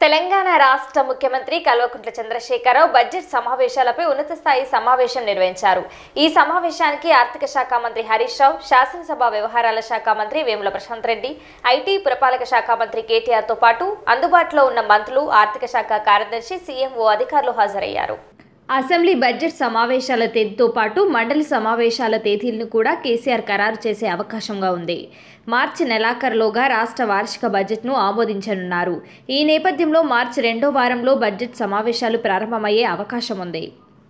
తెలంగాణ రాష్ట్ర ముఖ్యమంత్రి కల్వకుంట్ల చంద్రశేఖరరావు బడ్జెట్ సమావేశాలపై ఉన్నత స్థాయి సమావేశం నిర్వహించారు ఈ సమావేశానికి ఆర్థిక శాఖ మంత్రి హరీష్ రావు శాసనసభ వ్యవహారాల శాఖ మంత్రి వేముల ప్రశాంత్ రెడ్డి ఐటీ పురపాలక శాఖ మంత్రి కేటీఆర్ తో పాటు అందుబాటులో ఉన్న మంత్రులు ఆర్థిక శాఖ కార్యదర్శి సీఎంఓ అధికారులు హాజరయ్యారు అసెంబ్లీ బడ్జెట్ సమావేశాల తేదీతో పాటు మండలి సమావేశాల తేదీలను కూడా కేసీఆర్ ఖరారు చేసే అవకాశంగా ఉంది మార్చి నెలాఖరులోగా రాష్ట్ర వార్షిక బడ్జెట్ను ఆమోదించనున్నారు ఈ నేపథ్యంలో మార్చి రెండో వారంలో బడ్జెట్ సమావేశాలు ప్రారంభమయ్యే అవకాశం ఉంది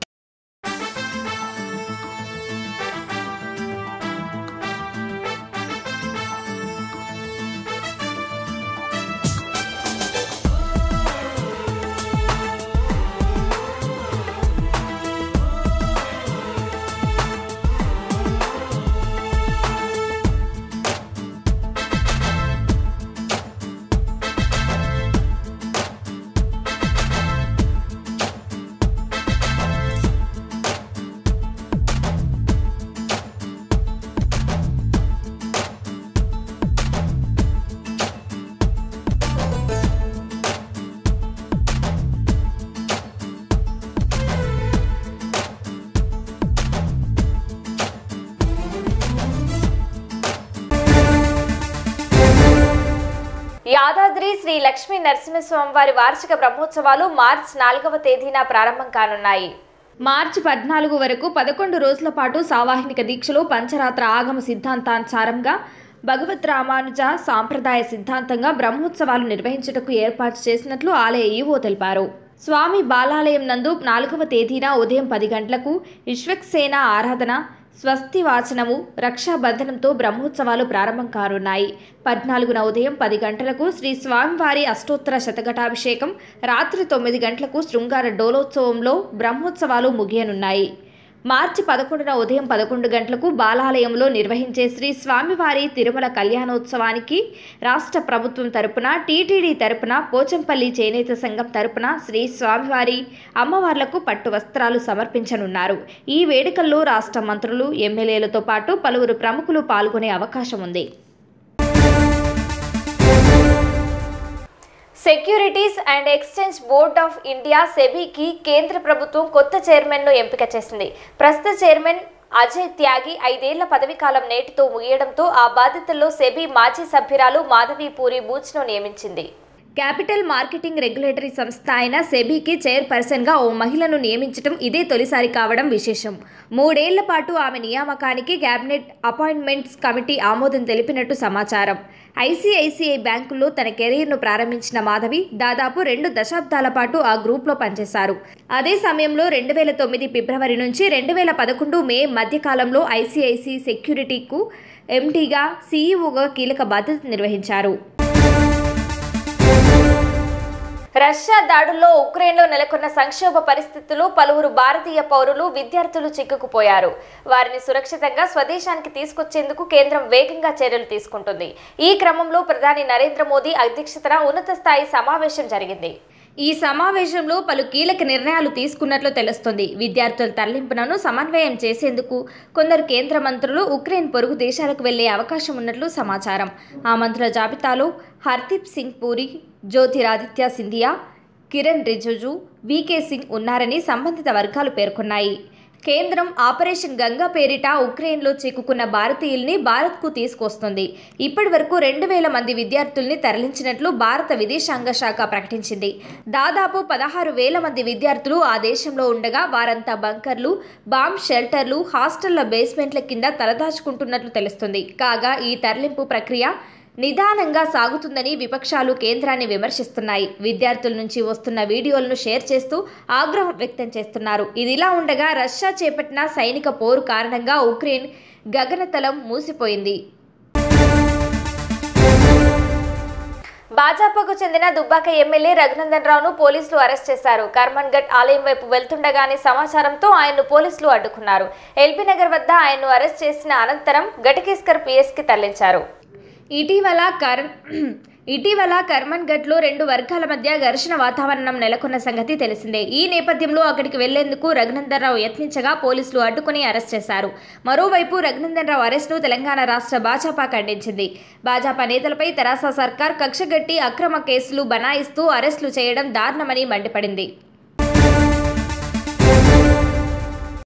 యాదాద్రి శ్రీ లక్ష్మీ నరసింహస్వామి వారి వార్షిక బ్రహ్మోత్సవాలు మార్చి నాలుగవ తేదీన ప్రారంభం కానున్నాయి మార్చి పద్నాలుగు వరకు పదకొండు రోజుల పాటు సావాహినిక దీక్షలు పంచరాత్ర ఆగమ సిద్ధాంతానుసారంగా భగవత్ రామానుజ సాంప్రదాయ సిద్ధాంతంగా బ్రహ్మోత్సవాలు నిర్వహించుటకు ఏర్పాటు చేసినట్లు ఆలయ ఈవో తెలిపారు స్వామి బాలాలయం నందు నాలుగవ తేదీన ఉదయం పది గంటలకు విశ్వక్సేన ఆరాధన స్వస్తి వాచనము రక్షాబంధనంతో బ్రహ్మోత్సవాలు ప్రారంభం కానున్నాయి పద్నాలుగున ఉదయం పది గంటలకు శ్రీ స్వామివారి అష్టోత్తర శతఘటాభిషేకం రాత్రి తొమ్మిది గంటలకు శృంగార డోలోత్సవంలో బ్రహ్మోత్సవాలు ముగియనున్నాయి మార్చి పదకొండున ఉదయం పదకొండు గంటలకు బాలాలయంలో నిర్వహించే శ్రీ స్వామివారి తిరుమల కళ్యాణోత్సవానికి రాష్ట్ర ప్రభుత్వం తరపున టీటీడీ తరపున పోచంపల్లి చేనేత సంఘం తరపున శ్రీ స్వామివారి అమ్మవార్లకు పట్టు వస్త్రాలు సమర్పించనున్నారు ఈ వేడుకల్లో రాష్ట్ర మంత్రులు ఎమ్మెల్యేలతో పాటు పలువురు ప్రముఖులు పాల్గొనే అవకాశం ఉంది securities and exchange board of India సెబీకి కేంద్ర ప్రభుత్వం కొత్త చైర్మన్ను ఎంపిక చేసింది ప్రస్తుత చైర్మన్ అజయ్ త్యాగి ఐదేళ్ల పదవీకాలం నేటితో ముగియడంతో ఆ బాధ్యతల్లో సెబీ మాజీ సభ్యురాలు మాధవి పూరి బూచ్ను నియమించింది క్యాపిటల్ మార్కెటింగ్ రెగ్యులేటరీ సంస్థ అయిన సెబీకి చైర్పర్సన్గా ఓ మహిళను నియమించడం ఇదే తొలిసారి కావడం విశేషం మూడేళ్ల పాటు ఆమె నియామకానికి కేబినెట్ అపాయింట్మెంట్స్ కమిటీ ఆమోదం తెలిపినట్టు సమాచారం ఐసీఐసీఐ బ్యాంకుల్లో తన కెరీర్ను ప్రారంభించిన మాధవి దాదాపు రెండు దశాబ్దాల పాటు ఆ గ్రూప్లో పనిచేశారు అదే సమయంలో రెండు వేల తొమ్మిది ఫిబ్రవరి నుంచి రెండు వేల పదకొండు మే మధ్యకాలంలో ఐసీఐసీ సెక్యూరిటీకు ఎండీగా సీఈఓగా కీలక బాధ్యత నిర్వహించారు రష్యా దాడుల్లో ఉక్రెయిన్లో నెలకొన్న సంక్షోభ పరిస్థితులు పలువురు భారతీయ పౌరులు విద్యార్థులు చిక్కుకుపోయారు వారిని సురక్షితంగా స్వదేశానికి తీసుకొచ్చేందుకు కేంద్రం వేగంగా చర్యలు తీసుకుంటుంది ఈ క్రమంలో ప్రధాని నరేంద్ర మోదీ అధ్యక్షతన ఉన్నత స్థాయి సమావేశం జరిగింది ఈ సమావేశంలో పలు కీలక నిర్ణయాలు తీసుకున్నట్లు తెలుస్తుంది విద్యార్థుల తరలింపునను సమన్వయం చేసేందుకు కొందరు కేంద్ర మంత్రులు ఉక్రెయిన్ పొరుగు దేశాలకు వెళ్లే అవకాశం ఉన్నట్లు సమాచారం ఆ మంత్రుల జాబితాలో హర్దీప్ సింగ్ పూరి జ్యోతిరాదిత్య సింధియా కిరణ్ రిజిజు వికే సింగ్ ఉన్నారని సంబంధిత వర్గాలు పేర్కొన్నాయి కేంద్రం ఆపరేషన్ గంగా పేరిట ఉక్రెయిన్లో చిక్కుకున్న భారతీయుల్ని భారత్కు తీసుకొస్తుంది ఇప్పటి వరకు రెండు వేల మంది విద్యార్థుల్ని తరలించినట్లు భారత విదేశాంగ శాఖ ప్రకటించింది దాదాపు పదహారు వేల మంది విద్యార్థులు ఆ దేశంలో ఉండగా వారంతా బంకర్లు బాంబ్ షెల్టర్లు హాస్టళ్ల బేస్మెంట్ల కింద తలదాచుకుంటున్నట్లు తెలుస్తుంది కాగా ఈ తరలింపు ప్రక్రియ నిదానంగా సాగుతుందని విపక్షాలు కేంద్రాన్ని విమర్శిస్తున్నాయి విద్యార్థుల నుంచి వస్తున్న వీడియోలను షేర్ చేస్తూ ఆగ్రహం వ్యక్తం చేస్తున్నారు ఇదిలా ఉండగా రష్యా చేపట్టిన సైనిక పోరు కారణంగా ఉక్రెయిన్ గగనతలం మూసిపోయింది భాజపాకు చెందిన దుబ్బాక ఎమ్మెల్యే రఘునందన్ రావును పోలీసులు అరెస్ట్ చేశారు కర్మన్ ఘట్ ఆలయం వైపు వెళ్తుండగానే సమాచారంతో ఆయన్ను పోలీసులు అడ్డుకున్నారు ఎల్బీ నగర్ వద్ద ఆయన్ను అరెస్ట్ చేసిన అనంతరం ఘటకేశ్కర్ పిఎస్కి తరలించారు ఇటీవల కర్ ఇటీవల కర్మన్ఘట్లో రెండు వర్గాల మధ్య ఘర్షణ వాతావరణం నెలకొన్న సంగతి తెలిసిందే ఈ నేపథ్యంలో అక్కడికి వెళ్లేందుకు రఘునందన్ రావు యత్నించగా పోలీసులు అడ్డుకుని అరెస్ట్ చేశారు మరోవైపు రఘునందన్ రావు అరెస్టును తెలంగాణ రాష్ట్ర భాజపా ఖండించింది భాజపా నేతలపై తెరాస సర్కార్ కక్షగట్టి అక్రమ కేసులు బనాయిస్తూ అరెస్టులు చేయడం దారుణమని మండిపడింది